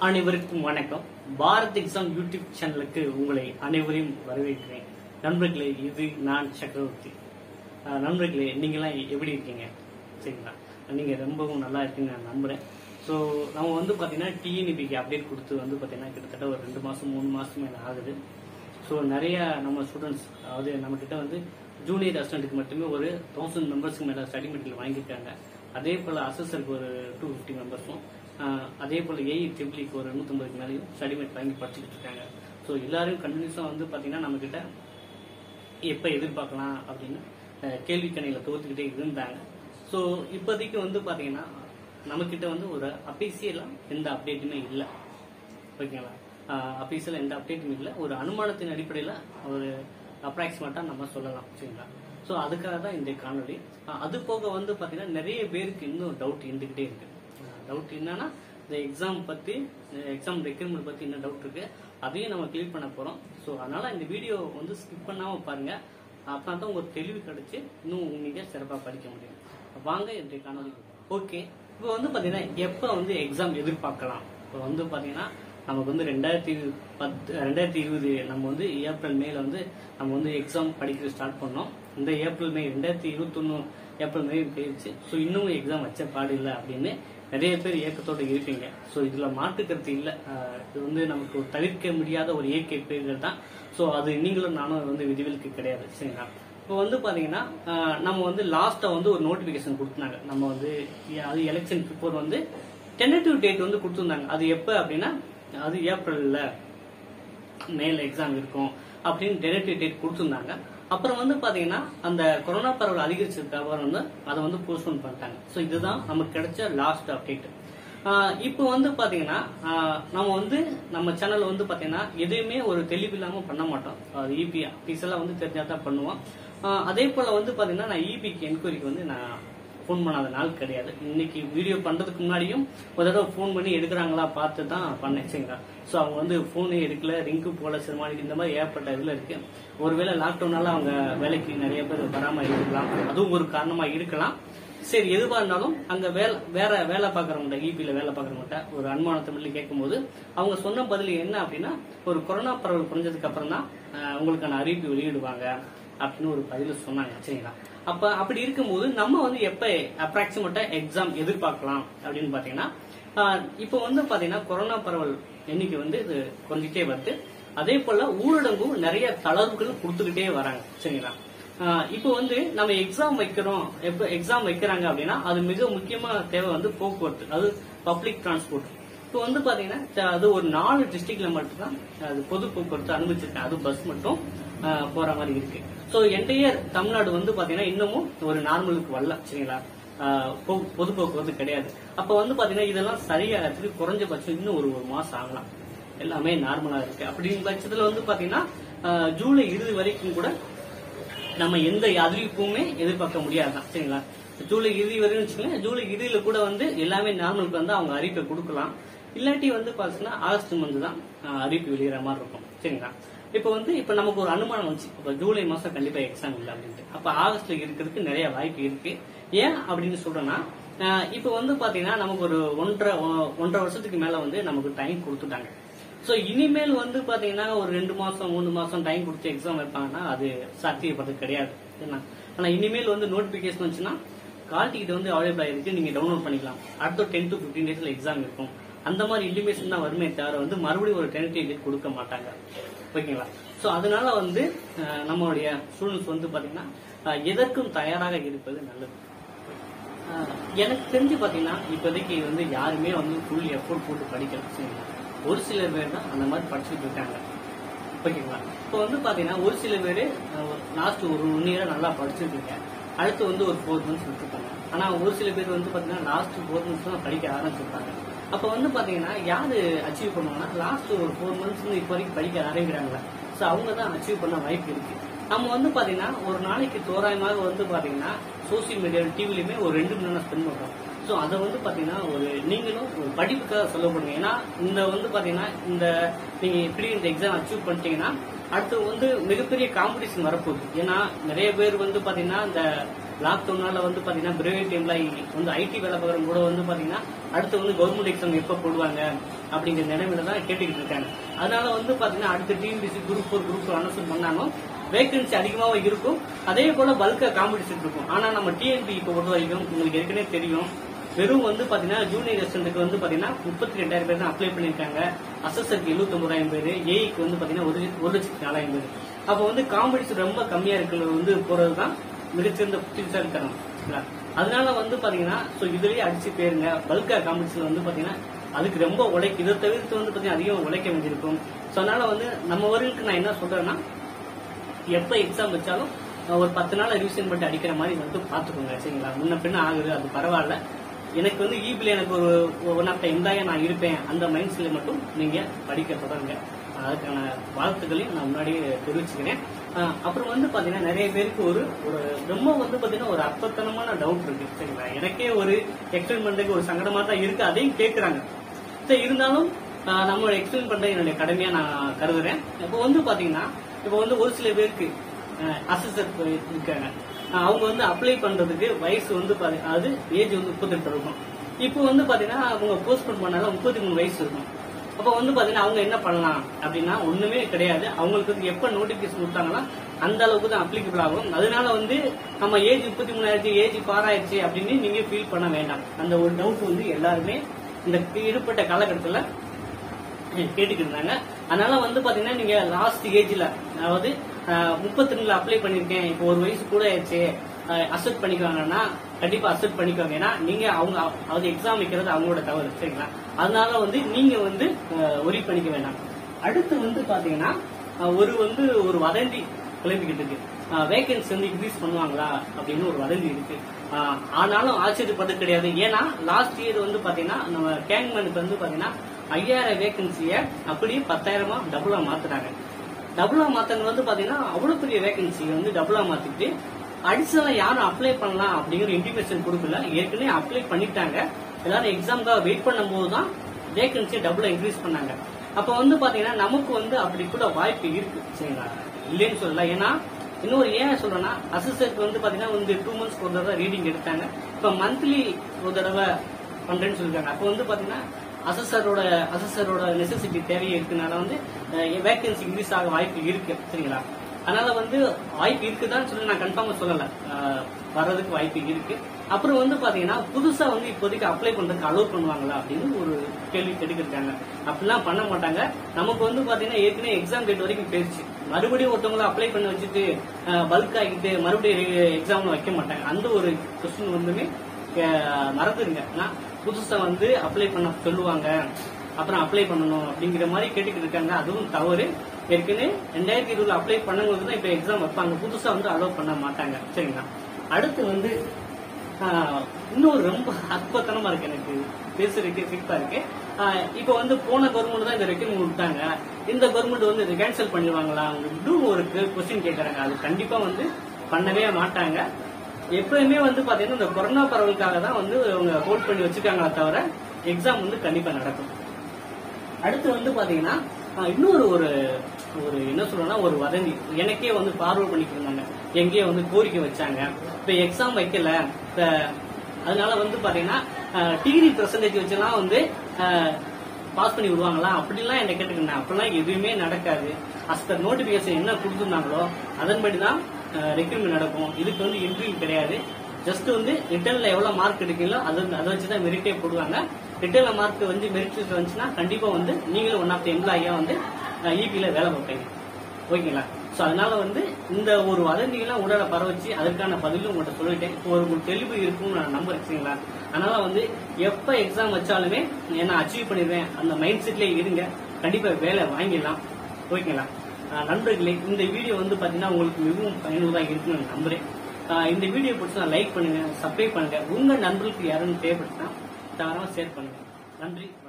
அனைவருக்கும் வணக்கம் Bharat exam YouTube சேனலுக்கு உங்களை அனைவரையும் வரவேற்கிறேன் நண்பர்களே இது நான் சக்கரவர்த்தி அஹ், நண்பர்களே நீங்களாம் எப்படி இருக்கீங்க சரிங்களா நீங்க ரொம்பவும் நல்லா இருக்கீங்க நான் நம்புறேன் ஸோ நம்ம வந்து பார்த்தீங்கன்னா டிஎன்பிக்கு அப்டேட் கொடுத்து வந்து பார்த்தீங்கன்னா கிட்டத்தட்ட ஒரு ரெண்டு மாசம் மூணு மாசம் மேலே ஆகுது ஸோ நிறைய நம்ம ஸ்டூடெண்ட்ஸ் அதாவது நம்ம கிட்ட வந்து ஜூனியர் அசிஸ்டண்ட்டுக்கு மட்டுமே ஒரு தௌசண்ட் மெம்பர்ஸ்க்கு மேலே ஸ்டடி மெட்டீரியல் வாங்கியிருக்காங்க அதே போல் அசஸருக்கு ஒரு டூ ஃபிஃப்டி மெம்பர்ஸும் அதே போல் ஏஇ ட்ரிபிளிக்கு ஒரு நூற்றம்பதுக்கு மேலேயும் ஸ்டடி மெட் வாங்கி படிச்சுட்டு இருக்காங்க ஸோ எல்லாரும் கண்டினியூஸாக வந்து பார்த்தீங்கன்னா நம்மக்கிட்ட எப்போ எதிர்பார்க்கலாம் அப்படின்னு அஹ், கேள்வி கணையில் தோத்துக்கிட்டே இருந்தாங்க ஸோ இப்போதைக்கு வந்து பார்த்தீங்கன்னா நம்மக்கிட்ட வந்து ஒரு அபிஷியலாக எந்த அப்டேட்டுமே இல்லை ஓகேங்களா அபிஷியல் எந்த அப்டேட்டும் இல்லை ஒரு அனுமானத்தின் அடிப்படையில் ஒரு அப்ராக்சிமேட்டாக நம்ம சொல்லலாம் சரிங்களா ஸோ அதுக்காக தான் இந்த காணொலி அஹ், அது போக வந்து பார்த்தீங்கன்னா நிறைய பேருக்கு இன்னும் டவுட் இருந்துக்கிட்டே இருக்கு டவுட் என்னன்னா இந்த எக்ஸாம் பற்றி எக்ஸாம் ரெக்ரூட்மெண்ட் பற்றி என்ன டவுட் இருக்கு அதையும் நம்ம கிளியர் பண்ண போகிறோம் ஸோ அதனால இந்த வீடியோ வந்து ஸ்கிப் பண்ணாமல் பாருங்க அப்போ தான் உங்களுக்கு தெளிவு கிடைச்சு இன்னும் நீங்கள் சிறப்பாக படிக்க முடியும் வாங்க இன்றைய காணொலி ஓகே இப்போ வந்து பார்த்தீங்கன்னா எப்போ வந்து எக்ஸாம் எதிர்பார்க்கலாம் இப்போ வந்து பார்த்தீங்கன்னா நமக்கு வந்து ரெண்டாயிரத்தி பத்து ரெண்டாயிரத்தி இருபது நம்ம வந்து ஏப்ரல் மேல வந்து நம்ம வந்து எக்ஸாம் படிக்கிறது ஸ்டார்ட் பண்ணோம் இந்த ஏப்ரல் மே ரெண்டாயிரத்தி இருபத்தொன்னு ஏப்ரல் மே போயிடுச்சு ஸோ இன்னும் எக்ஸாம் வச்ச பாடு இல்லை அப்படின்னு நிறைய பேர் ஏக்கத்தோட இருப்பீங்க ஸோ இதுல மாற்று கருத்து இல்லை ஆஹ் இது வந்து நமக்கு ஒரு தவிர்க்க முடியாத ஒரு இயற்கை பேர்கள் தான் ஸோ அது நீங்களும் நானும் வந்து விதிவிலக்கு கிடையாது சரிங்களா இப்போ வந்து பாத்தீங்கன்னா ஆஹ் நம்ம வந்து லாஸ்டா வந்து ஒரு நோட்டிபிகேஷன் கொடுத்தாங்க நம்ம வந்து அது எலெக்ஷன் பிஃபோர் வந்து டென்டேட்டிவ் டேட் வந்து கொடுத்துருந்தாங்க அது எப்போ அப்படின்னா அது ஏப்ரல்ல மேல எக்ஸாம் இருக்கும் அப்படின்னு டெனட்டிவ் டேட் கொடுத்துருந்தாங்க அப்புறம் வந்து பாத்தீங்கன்னா அந்த கொரோனா பரவல் அதிகரிச்சதுக்கு அப்புறம் வந்து அதை வந்து போஸ்ட்போன் பண்ணிட்டாங்க ஸோ இதுதான் நமக்கு கிடைச்ச லாஸ்ட் அப்டேட் இப்போ வந்து பாத்தீங்கன்னா ஆஹ் நம்ம வந்து நம்ம சேனல்ல வந்து பாத்தீங்கன்னா எதையுமே ஒரு தெளிவு இல்லாம பண்ண மாட்டோம் அது இபி எல்லாம் வந்து தெரிஞ்சா தான் பண்ணுவோம் ஆஹ் அதே போல வந்து பாத்தீங்கன்னா நான் இபிக்கு என்கொயரிக்கு வந்து நான் ஃபோன் பண்ணாத நாள் கிடையாது இன்னைக்கு வீடியோ பண்றதுக்கு முன்னாடியும் ஒரு தடவை ஃபோன் பண்ணி எடுக்கிறாங்களா பார்த்து தான் பண்ணேன் சரிங்களா ஸோ அவங்க வந்து ஃபோனே எடுக்கல ரிங்கு போல சிறுமானிக்கு இந்த மாதிரி ஏற்பட்ட இதுல இருக்கு ஒருவேளை லாக்டவுனால அவங்க வேலைக்கு நிறைய பேர் வராம இருக்கலாம் அதுவும் ஒரு காரணமா இருக்கலாம் சரி எதுவா இருந்தாலும் அங்க வேலை வேற வேலை பார்க்கறவங்க இபில வேலை பார்க்கறவங்ககிட்ட ஒரு அனுமானத்தை மட்டும் கேட்கும்போது அவங்க சொன்ன பதில் என்ன அப்படின்னா ஒரு கொரோனா பரவல் குறைஞ்சதுக்கு அப்புறம் தான் ஆஹ், உங்களுக்கான அறிவிப்பு வெளியிடுவாங்க அப்படின்னு ஒரு பதில் சொன்னாங்க சரிங்களா அப்ப அப்படி இருக்கும்போது நம்ம வந்து எப்ப அப்ராக்சிமேட்டா எக்ஸாம் எதிர்பார்க்கலாம் அப்படின்னு பாத்தீங்கன்னா ஆஹ், இப்போ வந்து பாத்தீங்கன்னா கொரோனா பரவல் எண்ணிக்கை வந்து இது குறைஞ்சிட்டே வருது அதே போல ஊரடங்கும் நிறைய தளர்வுகள் கொடுத்துக்கிட்டே வராங்க சரிங்களா ஆஹ், இப்போ வந்து நம்ம எக்ஸாம் வைக்கிறோம் எப்ப எக்ஸாம் வைக்கிறாங்க அப்படின்னா அது மிக முக்கியமான தேவை வந்து போக்குவரத்து அது பப்ளிக் டிரான்ஸ்போர்ட் இப்போ வந்து பாத்தீங்கன்னா த- அது ஒரு நாலு டிஸ்ட்ரிக்ட்ல மட்டும்தான் அது பொது போக்குவரத்து அனுமதிச்சிருக்கேன் அது பஸ் மட்டும் ஆஹ், போற மாதிரி இருக்கு ஸோ என்டையர் தமிழ்நாடு வந்து பாத்தீங்கன்னா இன்னமும் ஒரு நார்மலுக்கு வரல சரிங்களா ஆஹ், பொ- பொது போக்குவரத்து கிடையாது அப்ப வந்து பாத்தீங்கன்னா இதெல்லாம் சரியாகிறதுக்கு குறைஞ்சபட்சம் இன்னும் ஒரு ஒரு மாசம் ஆகலாம் எல்லாமே நார்மலா இருக்கு அப்படிங்கிற பட்சத்துல வந்து பாத்தீங்கன்னா ஆஹ், ஜூலை இறுதி வரைக்கும் கூட நம்ம எந்த அறிவிப்புமே எதிர்பார்க்க முடியாதுதான் சரிங்களா ஜூலை இறுதி வரையும் வச்சுக்கோங்க ஜூலை இறுதியில கூட வந்து எல்லாமே நார்மலுக்கு வந்து அவங்க அறிவிப்பை கொடுக்கலாம் இல்லாட்டி வந்து பாத்தீங்கன்னா ஆகஸ்ட் மந்த் தான் ஆஹ், அறிவிப்பு வெளியிற மாதிரி இருக்கும் சரிங்களா இப்ப வந்து இப்ப நமக்கு ஒரு அனுமானம் வந்துச்சு இப்ப ஜூலை மாசம் கண்டிப்பா எக்ஸாம் இல்லை அப்படின்ட்டு அப்ப ஆகஸ்ட்ல இருக்கிறதுக்கு நிறைய வாய்ப்பு இருக்கு ஏன் அப்படின்னு சொல்றேன்னா ஆஹ், இப்ப வந்து பாத்தீங்கன்னா நமக்கு ஒரு ஒன்றரை ஒன்றரை வருஷத்துக்கு மேல வந்து நமக்கு டைம் கொடுத்துட்டாங்க சோ இனிமேல் வந்து பாத்தீங்கன்னா ஒரு ரெண்டு மாசம் மூணு மாசம் டைம் கொடுத்து எக்ஸாம் வைப்பாங்கன்னா அது சாத்தியப்படுறது கிடையாது என்ன ஆனா இனிமேல் வந்து நோட்டிபிகேஷன் வந்துச்சுன்னா கால் டிக்கெட் வந்து அவைலபிள் ஆயிருக்கு நீங்க டவுன்லோட் பண்ணிக்கலாம் அடுத்த டென் டு பிப்டீன் டேஸ்ல எக்ஸாம் இருக்கும் அந்த மாதிரி இன்டிமேஷன் தான் வருமே தவிர வந்து மறுபடியும் ஒரு டென் டிக்கெட் கொடுக்க மாட்டாங்க ஓகேங்களா சோ அதனால வந்து அஹ், நம்மளுடைய ஸ்டூடெண்ட்ஸ் வந்து பாத்தீங்கன்னா அஹ், எதற்கும் தயாராக இருப்பது நல்லது ஆஹ் எனக்கு தெரிஞ்சு பாத்தீங்கன்னா இப்போதைக்கு வந்து யாருமே வந்து ஃபுல் எஃபோர்ட் போட்டு படிக்கல சரிங்களா ஒரு சில பேர் தான் அந்த மாதிரி படிச்சுட்டு இருக்காங்க ஓகேங்களா இப்போ வந்து பாத்தீங்கன்னா ஒரு சில பேர் லாஸ்ட் ஒரு ஒன் இயரா நல்லா படிச்சிருக்கீங்க அடுத்து வந்து ஒரு ஃபோர் மந்த்ஸ் விட்டுருப்பாங்க ஆனா ஒரு சில பேர் வந்து பாத்தீங்கன்னா லாஸ்ட் ஃபோர் மந்த்ஸ் தான் படிக்க ஆரம்பிச்சிருப்பாங்க அப்ப வந்து பாத்தீங்கன்னா யாரு அச்சீவ் பண்ணுவாங்கன்னா லாஸ்ட் ஒரு ஃபோர் மந்த்ஸ் இப்போ வரைக்கும் படிக்க ஆரம்பிக்கிறாங்களா ஸோ அவங்க தான் அச்சீவ் பண்ண வாய்ப்பு இருக்கு நம்ம வந்து பாத்தீங்கன்னா ஒரு நாளைக்கு தோராயமாக வந்து பாத்தீங்கன்னா சோசியல் மீடியா டிவிலையுமே ஒரு ரெண்டு மணி நேரம் ஸ்பெண்ட் பண்றோம் ஸோ அதை வந்து பாத்தீங்கன்னா ஒரு நீங்களும் ஒரு படிப்புக்காக செலவு பண்ணுங்க ஏன்னா இந்த வந்து பாத்தீங்கன்னா இந்த நீங்க எப்படி இந்த எக்ஸாம் அச்சீவ் பண்ணிட்டீங்கன்னா அடுத்து வந்து மிகப்பெரிய காம்படிஷன் வரப்போகுது ஏன்னா நிறைய பேர் வந்து பாத்தீங்கன்னா இந்த லாக்டவுனால வந்து பாத்தீங்கன்னா பிரைவேட் எம்ப்ளாயி வந்து ஐடி வேலை பார்க்குறவங்க கூட வந்து பாத்தீங்கன்னா அடுத்து வந்து கவர்மெண்ட் எக்ஸாம் எப்போ போடுவாங்க அப்படிங்கிற நிலைமையில தான் கேட்டுக்கிட்டு இருக்காங்க அதனால வந்து பாத்தீங்கன்னா அடுத்த TNPSC group four group two announce பண்ணாலும் வேகன்சி அதிகமாகவும் இருக்கும் அதே போல பல்கா காம்படிஷன் இருக்கும் ஆனா நம்ம டிஎன்பி இப்போ பொறுத்த வரைக்கும் உங்களுக்கு ஏற்கனவே தெரியும் வெறும் வந்து பாத்தீங்கன்னா ஜூனியர் ரெஸ்டன்ட்டுக்கு வந்து பாத்தீங்கன்னா முப்பத்தி ரெண்டாயிரம் பேர் தான் அப்ளை பண்ணிருக்காங்க அசஸருக்கு எழுபத்தி ஒன்பதாயிரம் பேர் ஏஐக்கு வந்து பாத்தீங்கன்னா ஒரு ஒரு லட்சத்தி நாலாயிரம் பேர் அப்போ வந்து காம்படிஷன் ரொம்ப கம்மியா இருக்கிறது வந்து போறதுதான் மிகச்சிறந்த புத்திசாலித்தனம் சரிங்களா? அதனால வந்து பாத்தீங்கன்னா சோ இதுலயே அடிச்சு போயிருங்க பல்கா காம்படிஷன் வந்து பாத்தீங்கன்னா அதுக்கு ரொம்ப உழைக்க இதை தவிர்த்து வந்து பாத்தீங்கன்னா அதிகம் உழைக்க வேண்டியிருக்கும் சோ அதனால வந்து நம்ம வரைக்கும் நான் என்ன சொல்றேன்னா எப்ப எக்ஸாம் வச்சாலும் அஹ், ஒரு பத்து நாள் ரிவிஷன் பண்ணி அடிக்கிற மாதிரி மட்டும் பாத்துக்கோங்க சரிங்களா முன்ன பின்ன ஆகுது அது பரவாயில்ல எனக்கு வந்து ஈபில எனக்கு ஒரு ஒன் ஆஃப் எம்ப்ளாயா நான் இருப்பேன் அந்த மைண்ட் செட்ல மட்டும் நீங்க படிக்க தொடருங்க அதுக்கான வாழ்த்துக்களையும் நான் முன்னாடியே தெரிவிச்சுக்கிறேன் அஹ், அப்புறம் வந்து பாத்தீங்கன்னா நிறைய பேருக்கு ஒரு ஒரு ரொம்ப வந்து பாத்தீங்கன்னா ஒரு அற்பத்தனமான டவுட் இருக்கு சரிங்களா எனக்கே ஒரு எக்ஸ்பிளைன் பண்றதுக்கு ஒரு சங்கடமா தான் இருக்கு அதையும் கேட்கறாங்க சரி இருந்தாலும் ஆஹ், நம்ம எக்ஸ்பிளைன் பண்றது என்னுடைய கடமையா நான் கருதுறேன் இப்போ வந்து பாத்தீங்கன்னா இப்போ வந்து ஒரு சில பேருக்கு அசிஸ்டர் இருக்காங்க ஆஹ், அவங்க வந்து அப்ளை பண்றதுக்கு வயசு வந்து பாத்தி- அதாவது ஏஜ் வந்து முப்பத்தெட்டு இருக்கும் இப்போ வந்து பாத்தீங்கன்னா அவங்க போஸ்ட்போன் பண்ணாலும் முப்பத்தி மூணு வயசு இருக்கும் அப்போ வந்து பாத்தீங்கன்னா அவங்க என்ன பண்ணலாம் அப்படின்னா ஒண்ணுமே கிடையாது அவங்களுக்கு வந்து எப்ப நோட்டிபிகேஷன் கொடுத்தாங்கன்னா அந்த அளவுக்கு தான் அப்ளிகபிள் ஆகும் அதனால வந்து நம்ம ஏஜ் முப்பத்தி மூணாயிரத்தி ஏஜ் பாராயிருச்சு அப்படின்னு நீங்க ஃபீல் பண்ண வேண்டாம் அந்த ஒரு டவுட் வந்து எல்லாருமே இந்த ஈடுபட்ட காலகட்டத்தில் கேட்டுக்கிட்டு இருந்தாங்க அதனால வந்து பாத்தீங்கன்னா நீங்க லாஸ்ட் ஏஜ்ல அதாவது முப்பத்தி ரெண்டுல அப்ளை பண்ணிருக்கேன் இப்போ ஒரு வயசு கூட ஆயிடுச்சு அசெப்ட் பண்ணிக்குவாங்கன்னா கண்டிப்பா அசெப்ட் பண்ணிக்குவாங்க ஏன்னா நீங்க அவங்க அதாவது எக்ஸாம் வைக்கிறது அவங்களோட தவறு சரிங்களா அதனால வந்து நீங்க வந்து ஒரி பண்ணிக்க வேண்டாம் அடுத்து வந்து பாத்தீங்கன்னா அஹ், ஒரு வந்து ஒரு வதந்தி கிளம்பிக்கிட்டு இருக்கு வேகன்சி வந்து இன்க்ரீஸ் பண்ணுவாங்களா அப்படின்னு ஒரு வதந்தி இருக்கு அஹ், ஆனாலும் ஆச்சரியப்பட்டு கிடையாது ஏன்னா லாஸ்ட் இயர் வந்து பாத்தீங்கன்னா நம்ம கேங்மேனுக்கு வந்து பாத்தீங்கன்னா ஐயாயிரம் வேகன்சிய அப்படியே பத்தாயிரமா டபுளா மாத்துறாங்க டபுளா மாத்தது வந்து பாத்தீங்கன்னா அவ்வளவு பெரிய வேகன்சி வந்து டபுளா மாத்திட்டு அடிஷனலா யாரும் அப்ளை பண்ணலாம் அப்படிங்கிற இன்டிமேஷன் கொடுக்கல ஏற்கனவே அப்ளை பண்ணிட்டாங்க எல்லாரும் எக்ஸாம்க்காக வெயிட் பண்ணும்போது தான் வேகன்சியை டபுளா இன்க்ரீஸ் பண்ணாங்க அப்ப வந்து பாத்தீங்கன்னா நமக்கு வந்து அப்படி கூட வாய்ப்பு இருக்கு சரிங்களா இல்லைன்னு சொல்லல ஏன்னா இன்னொரு ஏன் சொல்றேன்னா அசிஸ்டன்ட் வந்து பாத்தீங்கன்னா வந்து டூ மந்த்ஸ் ஒரு தடவை ரீடிங் எடுத்தாங்க இப்ப மந்த்லி ஒரு தடவை பண்றேன்னு சொல்லிருக்காங்க அப்போ வந்து பாத்தீங்கன்னா அசஸரோட அசஸரோட நெசசிட்டி தேவையை இருக்கனால வந்து வேகன்சி இன்க்ரீஸ் ஆக வாய்ப்பு இருக்கு சரிங்களா அதனால வந்து வாய்ப்பு இருக்குதான்னு சொல்லி நான் கன்ஃபார்மா சொல்லல அஹ், வர்றதுக்கு வாய்ப்பு இருக்கு அப்புறம் வந்து பாத்தீங்கன்னா புதுசா வந்து இப்போதைக்கு அப்ளை பண்றதுக்கு அலோவ் பண்ணுவாங்களா அப்படின்னு ஒரு கேள்வி கேட்டுக்கிட்டாங்க அப்படிலாம் பண்ண மாட்டாங்க நமக்கு வந்து பாத்தீங்கன்னா ஏற்கனவே எக்ஸாம் டேட் வரைக்கும் போயிருச்சு மறுபடியும் ஒருத்தவங்கள அப்ளை பண்ண வச்சுட்டு பல்க் ஆகிட்டு மறுபடியும் எக்ஸாம்ல வைக்க மாட்டாங்க அந்த ஒரு கொஸ்டின் வந்துமே அஹ், மறந்துடுங்க ஆனா புதுசா வந்து அப்ளை பண்ண சொல்லுவாங்க அப்புறம் அப்ளை பண்ணணும் அப்படிங்கிற மாதிரி கேட்டுக்கிட்டு இருக்காங்க அதுவும் தவறு ஏற்கனவே ரெண்டாயிரத்தி இருபதுல அப்ளை பண்ணும்போது தான் இப்ப எக்ஸாம் வைப்பாங்க புதுசா வந்து அலோவ் பண்ண மாட்டாங்க சரிங்களா அடுத்து வந்து ஆஹ், இன்னொரு ரொம்ப அற்புதமா இருக்கு எனக்கு பேசுறதுக்கு சிரிப்பா இருக்கு ஆஹ், இப்ப வந்து போன கவர்மெண்ட் தான் இந்த ரெக்கமெண்ட் கொடுத்தாங்க இந்த கவர்மெண்ட் வந்து இதை கேன்சல் பண்ணிடுவாங்களா இன்னும் ஒரு கொஸ்டின் கேட்கறாங்க அது கண்டிப்பா வந்து பண்ணவே மாட்டாங்க எப்பயுமே வந்து பாத்தீங்கன்னா இந்த கொரோனா பரவலுக்காக தான் வந்து அவங்க ஹோல்ட் பண்ணி வச்சிருக்காங்களே தவிர எக்ஸாம் வந்து கண்டிப்பா நடக்கும் அடுத்து வந்து பாத்தீங்கன்னா ஆஹ், இன்னொரு ஒரு ஒரு என்ன சொல்லணும்னா ஒரு வதந்தி எனக்கே வந்து ஃபார்வர்ட் பண்ணிட்டு இருந்தாங்க எங்கேயோ வந்து கோரிக்கை வச்சாங்க இப்ப எக்ஸாம் வைக்கல இப்ப அதனால வந்து பாத்தீங்கன்னா டிகிரி பெர்சன்டேஜ் வச்செல்லாம் வந்து பாஸ் பண்ணி விடுவாங்களா அப்படிலாம் என்ன கேட்டுக்கிட்டேன் அப்படிலாம் எதுவுமே நடக்காது அஸ்தர் நோட்டிபிகேஷன் என்ன கொடுத்துருந்தாங்களோ அதன்படி தான் ரெக்ரூட்மெண்ட் நடக்கும் இதுக்கு வந்து இன்டர்வியூ கிடையாது ஜஸ்ட் வந்து ரிட்டர்ன்ல எவ்வளவு மார்க் எடுக்கீங்களோ அது அதை வச்சு தான் மெரிட்டே போடுவாங்க ரிட்டர்ன்ல மார்க் வந்து மெரிட் லிஸ்ட் வந்துச்சுன்னா கண்டிப்பா வந்து நீங்களும் ஒன் ஆஃப் த எம்ப்ளாயியா வந்து இபில வேலை பார்ப்பீங்க ஓகேங்களா சோ அதனால வந்து இந்த ஒரு வதந்திகள்லாம் உடலை பரவச்சு அதற்கான பதிலும் உங்கள்கிட்ட சொல்லிட்டேன் இப்போ ஒரு உங்களுக்கு தெளிவு இருக்கும்னு நான் நம்புறேன் சரிங்களா அதனால வந்து எப்ப எக்ஸாம் வச்சாலுமே நான் அச்சீவ் பண்ணிடுவேன் அந்த மைண்ட் செட்லயே இருங்க கண்டிப்பா வேலை வாங்கிடலாம் ஓகேங்களா ஆஹ் நண்பர்களே இந்த வீடியோ வந்து பாத்தீங்கன்னா உங்களுக்கு மிகவும் பயனுள்ளதாக இருக்குன்னு நான் நம்புறேன் ஆஹ் இந்த வீடியோ பிடிச்சா லைக் பண்ணுங்க சப்ஸ்கிரைப் பண்ணுங்க உங்க நண்பர்களுக்கு யாருன்னு தேவைப்பட்டா தாராளமா ஷேர் பண்ணுங்க நன்றி